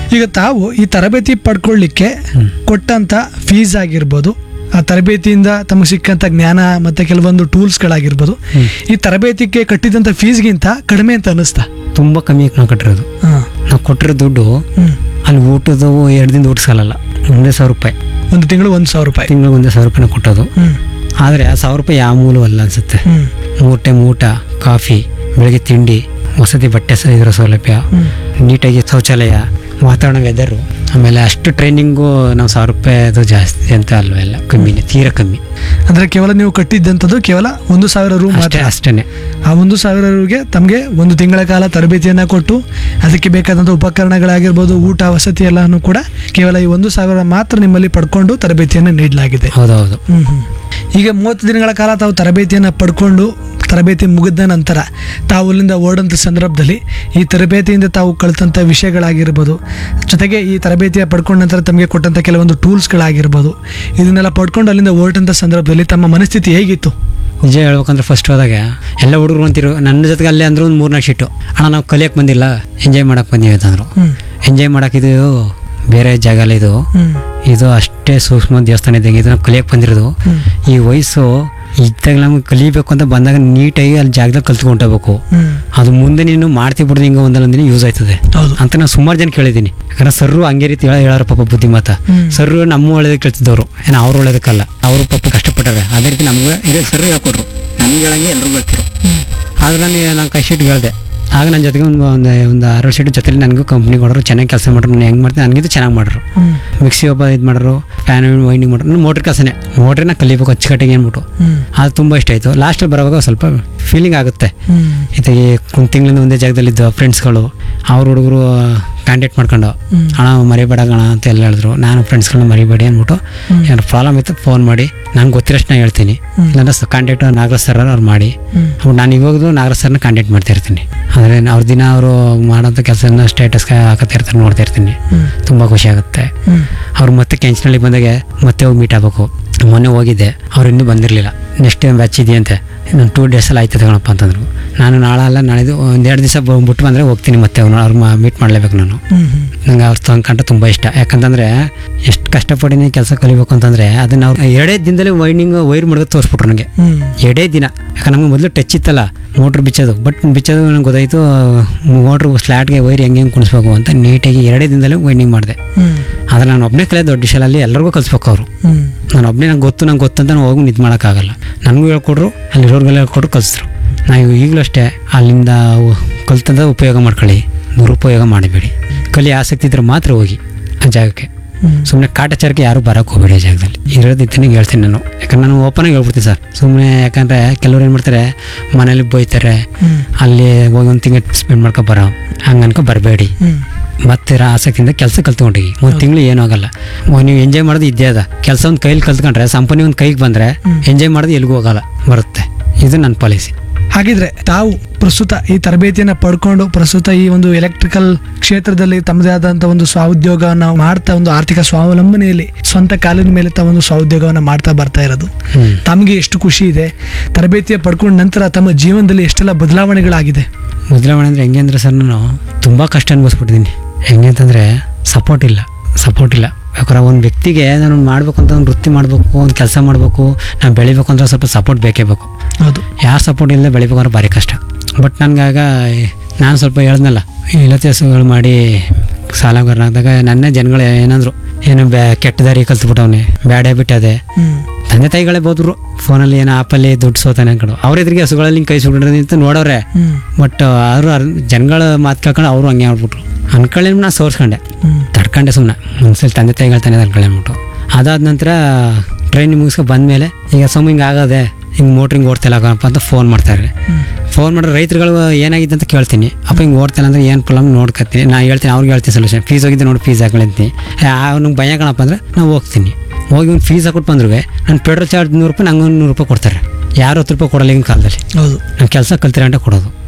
ಈಗ ತಾವು ಈ ತರಬೇತಿ ಪಡ್ಕೊಳ್ಳಿಕ್ಕೆ ಕೊಟ್ಟಂತ ಫೀಸ್ ಆಗಿರ್ಬೋದು ಆ ತರಬೇತಿಯಿಂದ ತಮಗೆ ಸಿಕ್ಕಂತ ಜ್ಞಾನ ಮತ್ತೆ ಕೆಲವೊಂದು ಟೂಲ್ಸ್ಗಳಾಗಿರ್ಬೋದು ಈ ತರಬೇತಿಗೆ ಕಟ್ಟಿದಂತ ಫೀಸ್ಗಿಂತ ಕಡಿಮೆ ಅಂತ ಅನಿಸ್ತಾ ತುಂಬ ಕಮ್ಮಿ ನಾವು ಕಟ್ಟಿರೋದು ಹಾಂ ನಾವು ಕೊಟ್ಟಿರೋ ದುಡ್ಡು ಹ್ಮ್ ಅಲ್ಲಿ ಊಟದ ಎರಡು ದಿನ ಊಟ ಸಾಲಲ್ಲ ಒಂದೇ ಸಾವಿರ ರೂಪಾಯಿ ಒಂದು ತಿಂಗಳು ಒಂದು ಸಾವಿರ ರೂಪಾಯಿ ತಿಂಗಳು ಒಂದೇ ಸಾವಿರ ರೂಪಾಯಿನ ಕೊಟ್ಟೋದು ಹ್ಮ್ ಆದರೆ ಆ ಸಾವಿರ ರೂಪಾಯಿ ಯಾವ ಮೂಲೂ ಅಲ್ಲ ಅನ್ಸುತ್ತೆ ಹ್ಮ್ ಮೂರು ಟೈಮ್ ಊಟ ಕಾಫಿ ಬೆಳಗ್ಗೆ ತಿಂಡಿ ವಸತಿ ಬಟ್ಟೆ ಸ ಇರೋ ಸೌಲಭ್ಯ ಹ್ಮ್ ನೀಟಾಗಿ ಶೌಚಾಲಯ ವಾತಾವರಣ ವೆದರು ಆಮೇಲೆ ಅಷ್ಟು ಟ್ರೈನಿಂಗು ನಾವು ಸಾವಿರ ರೂಪಾಯಿ ಅದು ಜಾಸ್ತಿ ಅಂತ ಅಲ್ವ ಎಲ್ಲ ಕಮ್ಮಿನೇ ತೀರಾ ಕಮ್ಮಿ ಅಂದ್ರೆ ಕೇವಲ ನೀವು ಕಟ್ಟಿದ್ದಂಥದ್ದು ಕೇವಲ ಒಂದು ಸಾವಿರ ರು ಅಷ್ಟೇ ಮಾತ್ರ ಅಷ್ಟೇ ಆ ಒಂದು ಸಾವಿರ ರುಗೆ ತಮಗೆ ಒಂದು ತಿಂಗಳ ಕಾಲ ತರಬೇತಿಯನ್ನ ಕೊಟ್ಟು ಅದಕ್ಕೆ ಬೇಕಾದಂಥ ಉಪಕರಣಗಳಾಗಿರ್ಬೋದು ಊಟ ವಸತಿ ಎಲ್ಲಾನು ಕೂಡ ಕೇವಲ ಈ ಒಂದು ಸಾವಿರ ಮಾತ್ರ ನಿಮ್ಮಲ್ಲಿ ಪಡ್ಕೊಂಡು ತರಬೇತಿಯನ್ನು ನೀಡಲಾಗಿದೆ ಹೌದೌದು ಹ್ಮ್ ಹ್ಮ್. ಈಗ ಮೂವತ್ತು ದಿನಗಳ ಕಾಲ ತಾವು ತರಬೇತಿಯನ್ನು ಪಡ್ಕೊಂಡು ತರಬೇತಿ ಮುಗಿದ ನಂತರ ತಾವು ಅಲ್ಲಿಂದ ಓಡಂತ ಸಂದರ್ಭದಲ್ಲಿ ಈ ತರಬೇತಿಯಿಂದ ತಾವು ಕಲಿತಂಥ ವಿಷಯಗಳಾಗಿರ್ಬೋದು ಜೊತೆಗೆ ಈ ತರಬೇತಿಯ ಪಡ್ಕೊಂಡ ನಂತರ ತಮಗೆ ಕೊಟ್ಟಂಥ ಕೆಲವೊಂದು ಟೂಲ್ಸ್ಗಳಾಗಿರ್ಬೋದು ಇದನ್ನೆಲ್ಲ ಪಡ್ಕೊಂಡು ಅಲ್ಲಿಂದ ಹೊರಟಂಥ ಸಂದರ್ಭದಲ್ಲಿ ತಮ್ಮ ಮನಸ್ಥಿತಿ ಹೇಗಿತ್ತು ನಿಜ ಹೇಳ್ಬೇಕಂದ್ರೆ ಫಸ್ಟ್ ಹೋದಾಗ ಎಲ್ಲ ಹುಡುಗರು ಅಂತಿರು ನನ್ನ ಜೊತೆಗೆ ಅಲ್ಲೇ ಅಂದ್ರೆ ಒಂದು ಮೂರ್ನಾಲ್ಕು ಶೀಟು ಅಣ್ಣ ನಾವು ಕಲಿಯಕ್ಕೆ ಬಂದಿಲ್ಲ ಎಂಜಾಯ್ ಮಾಡಕ್ಕೆ ಬಂದೀವಿ ಅಂತಂದ್ರು ಹ್ಮ್ ಎಂಜಾಯ್ ಮಾಡೋಕ್ಕಿದು ಬೇರೆ ಜಾಗ ಅಲ್ಲ ಇದು ಹ್ಮ್ ಇದು ಅಷ್ಟೇ ಸೂಕ್ಷ್ಮ ದೇವಸ್ಥಾನ ಇದ್ದಂಗೆ ಇದು ನಾವು ಕಲಿಯಕ್ಕೆ ಬಂದಿರೋದು ಹ್ಮ್ ಈ ವಯಸ್ಸು ಇದ್ದಾಗ ನಮ್ಗೆ ಕಲಿಬೇಕು ಅಂತ ಬಂದಾಗ ನೀಟಾಗಿ ಅಲ್ಲಿ ಜಾಗದಲ್ಲಿ ಕಲ್ತ್ಕೊಂಡೋಗ್ಬೇಕು ಹ್ಮ್ ಅದು ಮುಂದೆ ನೀನು ಮಾಡ್ತಿ ಬಿಡ್ದು ಹಿಂಗೆ ಒಂದಲ್ಲ ಒಂದಿನ ಯೂಸ್ ಆಯ್ತದೆ ಹೌದು ಅಂತ ನಾನು ಸುಮಾರು ಜನ ಕೇಳಿದ್ದೀನಿ ಯಾಕಂದ್ರೆ ಸರ್ರು ಹಂಗೆ ರೀತಿ ಹೇಳ ಹೇಳಾರ ಪಾಪ ಬುದ್ಧಿಮಾತ ಹ್ಮ್. ಸರ್ರು ನಮ್ಮ ಒಳ್ಳೇದಕ್ಕೆ ಕೇಳ್ತಿದ್ದವರು ಏನೋ ಅವ್ರು ಒಳ್ಳೇದಕ್ಕಲ್ಲ ಅವರು ಪಾಪ ಕಷ್ಟಪಟ್ಟಾರೆ ಅದೇ ರೀತಿ ನಮ್ಗೆ ಇದೇ ಸರ್ರು ಹೇಳ್ಕೊಟ್ರು ನಮ್ಗೆ ಹೇಳಂಗೆ ಎಲ್ಲರೂ ಹೇಳ್ತಿರು ಆದ್ರೆ ನಾನು ನಾನು ಕೈ ಶೀಟ್ ಹೇಳಿದೆ ಆಗ ನನ್ನ ಜೊತೆಗೆ ಒಂದು ಒಂದು ಒಂದು ಆರು ಶೀಟ್ ಜೊತೆಲಿ ನನಗೂ ಕಂಪ್ನಿ ಕೊಡೋರು ಚೆನ್ನಾಗಿ ಕೆಲಸ ಮಾಡ್ರು ನಾನು ಹೆಂಗೆ ಮಾಡ್ತೀನಿ ನನಗಿದು ಚೆನ್ನಾಗಿ ಮಾಡ್ರು ಹ್ಮ್ ಮಿಕ್ಸಿ ಒಬ್ಬ ಇದು ಮಾಡೋರು ಫ್ಯಾನ್ ವೈಂಡಿಂಗ್ ಮಾಡೋರು ನಾನು ಮೋಟ್ರ್ ಕೆಲಸನೇ ಮೋಟ್ರನ್ನ ಕಲಿಬೇಕು ಅಚ್ಚುಕಟ್ಟಿಗೆ ಅಂದ್ಬಿಟ್ಟು ಹ್ಮ್ ಅದು ತುಂಬ ಇಷ್ಟ ಆಯಿತು ಲಾಸ್ಟಲ್ಲಿ ಬರುವಾಗ ಸ್ವಲ್ಪ ಫೀಲಿಂಗ್ ಆಗುತ್ತೆ ಹ್ಮ್ ಇದಾಗಿ ಒಂದು ತಿಂಗಳಿಂದ ಒಂದೇ ಜಾಗದಲ್ಲಿದ್ದು ಫ್ರೆಂಡ್ಸ್ಗಳು ಅವ್ರ ಹುಡುಗರು ಕಾಂಟ್ಯಾಕ್ಟ್ ಮಾಡ್ಕೊಂಡು ಹ್ಮ್. ಅಣ್ಣ ಮರಿಬೇಡ ಗಣ ಅಂತ ಎಲ್ಲ ಹೇಳಿದ್ರು ನಾನು ಫ್ರೆಂಡ್ಸ್ಗಳನ್ನ ಮರಿಬೇಡಿ ಅಂದ್ಬಿಟ್ಟು ಏನಾದ್ರು ಪ್ರಾಬ್ಲಮ್ ಇತ್ತು ಫೋನ್ ಮಾಡಿ ನಂಗೆ ಗೊತ್ತಿರೋಷ್ಟು ನಾನು ಹೇಳ್ತೀನಿ ಇಲ್ಲಾಂದ್ರೆ ಕಾಂಟ್ಯಾಕ್ಟ್ ನಾಗರಾಜ್ ಸರ್ ಅವ್ರು ಮಾಡಿ ಹ್ಮ್ ಅವ್ರು ನಾನು ಇವಾಗಲೂ ನಾಗರಾಜ್ ಸರ್ನ ಕಾಂಟ್ಯಾಕ್ಟ್ ಮಾಡ್ತಾ ಇರ್ತೀನಿ ಅಂದರೆ ಅವ್ರ ದಿನ ಅವರು ಮಾಡೋಂಥ ಕೆಲಸನ ಸ್ಟೇಟಸ್ಗೆ ಹಾಕತ್ತಾ ಇರ್ತಾರೆ ನೋಡ್ತಾ ಇರ್ತೀನಿ ಹ್ಮ್ ತುಂಬ ಖುಷಿ ಆಗುತ್ತೆ ಹ್ಮ್ ಅವ್ರು ಮತ್ತೆ ಕೆಂಚನಹಳ್ಳಿ ಬಂದಾಗೆ ಮತ್ತೆ ಹೋಗಿ ಮೀಟ್ ಆಗಬೇಕು ಮೊನ್ನೆ ಹೋಗಿದ್ದೆ ಅವ್ರು ಇನ್ನೂ ಬಂದಿರಲಿಲ್ಲ ನೆಕ್ಸ್ಟ್ ಟೈಮ್ ಬ್ಯಾಚ್ ಇದೆಯಂತೆ ನಾನು ಟೂ ಡೇಸಲ್ಲಿ ಆಯ್ತದೆ ಕಣಪ್ಪ ಅಂತಂದ್ರು ನಾನು ನಾಳೆ ಅಲ್ಲ ನಾಳಿದ್ದು ಒಂದೆರಡು ದಿವಸ ಬಿಟ್ಟು ಬಂದರೆ ಹೋಗ್ತೀನಿ ಮತ್ತೆ ಅವ್ನು ಅವ್ರು ಮೀಟ್ ಮಾಡಲೇಬೇಕು ನಾನು ಹ್ಮ್ ಹ್ಮ್ ನಂಗೆ ಅವ್ರ ತಂದ್ಕಂಡ್ರೆ ತುಂಬ ಇಷ್ಟ ಯಾಕಂತಂದರೆ ಎಷ್ಟು ಕಷ್ಟಪಟ್ಟಿನಿ ಕೆಲಸ ಕಲಿಬೇಕು ಅಂತಂದರೆ ಅದನ್ನ ಅವ್ರು ಎರಡೇ ದಿನದಲ್ಲಿ ವೈಂಡಿಂಗ್ ವೈರ್ ಮಾಡೋದು ತೋರಿಸ್ಬಿಟ್ರು ನನಗೆ ಹ್ಮ್ ಎರಡೇ ದಿನ ಯಾಕಂದ್ರೆ ನಮಗೆ ಮೊದಲು ಟಚ್ ಇತ್ತಲ್ಲ ಮೋಟ್ರ್ ಬಿಚ್ಚೋದು ಬಟ್ ಬಿಚ್ಚೋದು ನಂಗೆ ಗೊತ್ತಾಯಿತು ಮೋಟ್ರ್ ಸ್ಲಾಟ್ಗೆ ವೈರ್ ಹೆಂಗೆ ಹೆಂಗೆ ಕುಣಿಸ್ಬೇಕು ಅಂತ ನೀಟಾಗಿ ಎರಡೇ ದಿನದಲ್ಲಿ ವೈಂಡಿಂಗ್ ಮಾಡಿದೆ ಹ್ಮ್ ಆದರೆ ನಾನು ಒಬ್ಬನೇ ಕಲಿಯೋದು ದೊಡ್ಡ ವಿಷಯಲ್ಲಿ ಎಲ್ಲರಿಗೂ ಕಲಿಸ್ಬೇಕು ಅವರು ಹ್ಮ್ ನಾನು ಒಬ್ಬನೇ ನಂಗೆ ಗೊತ್ತು ನಂಗೆ ಗೊತ್ತು ಅಂತ ನಾನು ಹೋಗಿ ನಿಂತು ಮಾಡೋಕ್ಕಾಗಲ್ಲ ನನಗೂ ಹೇಳ್ಕೊಡ್ರು ಅಲ್ಲಿರೋರ್ಗೆಲ್ಲ ಹೇಳ್ಕೊಟ್ರು ಕಲಿಸಿದ್ರು ನಾವು ಈಗಲೂ ಅಷ್ಟೇ ಅಲ್ಲಿಂದ ಕಲ್ತಂದ ಉಪಯೋಗ ಮಾಡ್ಕೊಳ್ಳಿ ದುರುಪಯೋಗ ಮಾಡಬೇಡಿ ಕಲಿ ಆಸಕ್ತಿ ಇದ್ರೆ ಮಾತ್ರ ಹೋಗಿ ಆ ಜಾಗಕ್ಕೆ ಹ್ಮ್ ಸುಮ್ಮನೆ ಕಾಟಾಚಾರಕ್ಕೆ ಯಾರು ಬರೋಕ್ಕೆ ಹೋಗಬೇಡಿ ಆ ಜಾಗದಲ್ಲಿ ಇರೋದಿದ್ದನೇ ಹೇಳ್ತೀನಿ ನಾನು ಯಾಕಂದ್ರೆ ನಾನು ಓಪನಾಗಿ ಹೇಳ್ಬಿಡ್ತೀನಿ ಸರ್ ಸುಮ್ಮನೆ ಯಾಕಂದರೆ ಕೆಲವ್ರು ಏನು ಮಾಡ್ತಾರೆ ಮನೇಲಿ ಬೈತಾರೆ ಹ್ಮ್ ಅಲ್ಲಿ ಹೋಗಿ ಒಂದು ತಿಂಗಳು ಸ್ಪೆಂಡ್ ಮಾಡ್ಕೊ ಬರೋ ಹಂಗೆ ಅನ್ಕೊ ಬರಬೇಡಿ ಹ್ಮ್ ಮತ್ತೆ ಇರೋ ಆಸಕ್ತಿಯಿಂದ ಕೆಲಸ ಕಲ್ತ್ಕೊಂಡೋಗಿ ಒಂದು ತಿಂಗಳು ಏನೂ ಆಗಲ್ಲ ಓ, ನೀವು ಎಂಜಾಯ್ ಮಾಡೋದು ಇದ್ದೇ ಅದ ಕೆಲಸ ಒಂದು ಕೈಲಿ ಕಲ್ತ್ಕೊಂಡ್ರೆ ಸಂಪನಿ ಒಂದು ಕೈಗೆ ಬಂದರೆ ಎಂಜಾಯ್ ಮಾಡೋದು ಎಲ್ಲಿಗೂ ಹೋಗಲ್ಲ ಬರುತ್ತೆ ಇದು ನನ್ನ ಪಾಲಿಸಿ ಹಾಗಿದ್ರೆ ತಾವು ಪ್ರಸ್ತುತ ಈ ತರಬೇತಿಯನ್ನು ಪಡ್ಕೊಂಡು ಪ್ರಸ್ತುತ ಈ ಒಂದು ಎಲೆಕ್ಟ್ರಿಕಲ್ ಕ್ಷೇತ್ರದಲ್ಲಿ ತಮ್ಮದೇ ಆದಂಥ ಒಂದು ಸ್ವಾಉದ್ಯೋಗವನ್ನು ಮಾಡ್ತಾ ಒಂದು ಆರ್ಥಿಕ ಸ್ವಾವಲಂಬನೆಯಲ್ಲಿ ಸ್ವಂತ ಕಾಲಿನ ಮೇಲೆ ತಾವು ಒಂದು ಸ್ವಾಉದ್ಯೋಗವನ್ನು ಮಾಡ್ತಾ ಬರ್ತಾ ಇರೋದು ಹ್ಞೂ ತಮಗೆ ಎಷ್ಟು ಖುಷಿ ಇದೆ ತರಬೇತಿಯ ಪಡ್ಕೊಂಡ ನಂತರ ತಮ್ಮ ಜೀವನದಲ್ಲಿ ಎಷ್ಟೆಲ್ಲ ಬದಲಾವಣೆಗಳಾಗಿದೆ ಬದಲಾವಣೆ ಅಂದರೆ ಹೆಂಗೆ ಅಂದರೆ ಸರ್ ನಾನು ತುಂಬ ಕಷ್ಟ ಅನ್ಭವಿಸ್ಬಿಟ್ಟಿದ್ದೀನಿ ಹೆಂಗೆ ಅಂತಂದರೆ ಸಪೋರ್ಟ್ ಇಲ್ಲ ಸಪೋರ್ಟ್ ಇಲ್ಲ ಯಾಕಂದ್ರೆ ಒಂದು ವ್ಯಕ್ತಿಗೆ ನಾನು ಮಾಡಬೇಕು ಅಂತ ಒಂದು ವೃತ್ತಿ ಮಾಡಬೇಕು ಒಂದು ಕೆಲಸ ಮಾಡಬೇಕು ನಾನು ಬೆಳಿಬೇಕು ಅಂದ್ರೆ ಸ್ವಲ್ಪ ಸಪೋರ್ಟ್ ಬೇಕೇ ಬೇಕು ಹೌದು ಯಾರು ಸಪೋರ್ಟ್ ಇಲ್ಲದೆ ಬೆಳಿಬೇಕು ಅಂದ್ರೆ ಭಾರಿ ಕಷ್ಟ ಬಟ್ ನನಗಾಗ ನಾನು ಸ್ವಲ್ಪ ಹೇಳ್ದಲ್ಲ ಇಲತಿಸುಗಳು ಮಾಡಿ ಸಾಲಗಾರನಾದಾಗ ನನ್ನೇ ಜನಗಳು ಏನಂದ್ರು ಏನು ಬ್ಯಾ ಕೆಟ್ಟ ದಾರಿ ಕಲ್ತ್ಬಿಟ್ಟವನೆ ಬ್ಯಾಡ್ ಹ್ಯಾಬಿಟ್ ಅದೇ ಹ್ಮ್ ತಂದೆ ತಾಯಿಗಳೇ ಬೋದ್ರು ಫೋನಲ್ಲಿ ಏನೋ ಆಪಲ್ಲಿ ದುಡ್ಡು ಸೋತಾನೆ ಅನ್ಕೊಂಡು ಅವ್ರ ಎದುರಿಗೆ ಹಸುಗಳಲ್ಲಿ ಹಿಂಗೆ ಕೈ ಸುಡ್ರಿ ಅಂತ ನೋಡೋರೆ ಹ್ಮ್ ಬಟ್ ಅವರು ಜನಗಳ ಮಾತು ಕೇಳ್ಕೊಂಡು ಅವರು ಹಂಗೆ ಆಗ್ಬಿಟ್ರು ಅನ್ಕೊಳ್ಳಿ ನಾ ಸೋರ್ಸ್ಕೊಂಡೆ ಹ್ಮ್ ತಡ್ಕೊಂಡೆ ಸುಮ್ಮನೆ ಮನ್ಸಲ್ಲಿ ತಂದೆ ತಾಯಿಗಳು ತಾನೇ ಅನ್ಕೊಳ್ಳಿ ಅಂದ್ಬಿಟ್ಟು ಅದಾದ ನಂತರ ಟ್ರೈನ್ ಮುಗಿಸ್ಕೊ ಬಂದಮೇಲೆ ಈಗ ಸುಮ್ಮ ಹಿಂಗೆ ಆಗದೆ ಹಿಂಗೆ ಮೋಟ್ರಿಂಗ್ ಓಡ್ತಿಲ್ಲ ಕಣಪ್ಪ ಅಂತ ಫೋನ್ ಮಾಡ್ತಾರೆ ಹ್ಮ್ ಫೋನ್ ಮಾಡಿದ್ರೆ ರೈತರುಗಳು ಏನಾಗಿದೆ ಅಂತ ಕೇಳ್ತೀನಿ ಅಪ್ಪ ಹಿಂಗೆ ಓಡ್ತಿಲ್ಲ ಅಂದ್ರೆ ಏನು ಪ್ರಾಬ್ಲಮ್ ನೋಡ್ಕೊತೀನಿ ನಾನು ಹೇಳ್ತೀನಿ ಅವ್ರಿಗೆ ಹೇಳ್ತೀನಿ ಸೊಲ್ಯೂಷನ್ ಫೀಸ್ ಹೋಗಿದ್ದೆ ನೋಡಿ ಫೀಸ್ ಹಾಕೊಳ್ತೀನಿ ಅವ್ನಿಗೆ ಭಯ ಕಣಪ್ಪ ಅಂದ್ರೆ ನಾವು ಹೋಗ್ತೀನಿ ಹೋಗಿ ಒಂದು ಫೀಸ್ ಹಾಕೊಟ್ಟು ಬಂದ್ರು ನಾನು ಪೆಟ್ರೋಲ್ ಚಾರ್ಜ್ ನೂರು ರೂಪಾಯಿ ನಂಗೆ ಒಂದು ನೂರು ರೂಪಾಯಿ ಕೊಡ್ತಾರೆ ಯಾರು ಹತ್ತು ರೂಪಾಯಿ ಕೊಡಲ್ಲ ಈಗಿನ ಕಾಲದಲ್ಲಿ ಹೌದು ನಾನು ಕೆಲಸ ಕಲ್ತಿರ ಅಂತ ಕೊಡೋದು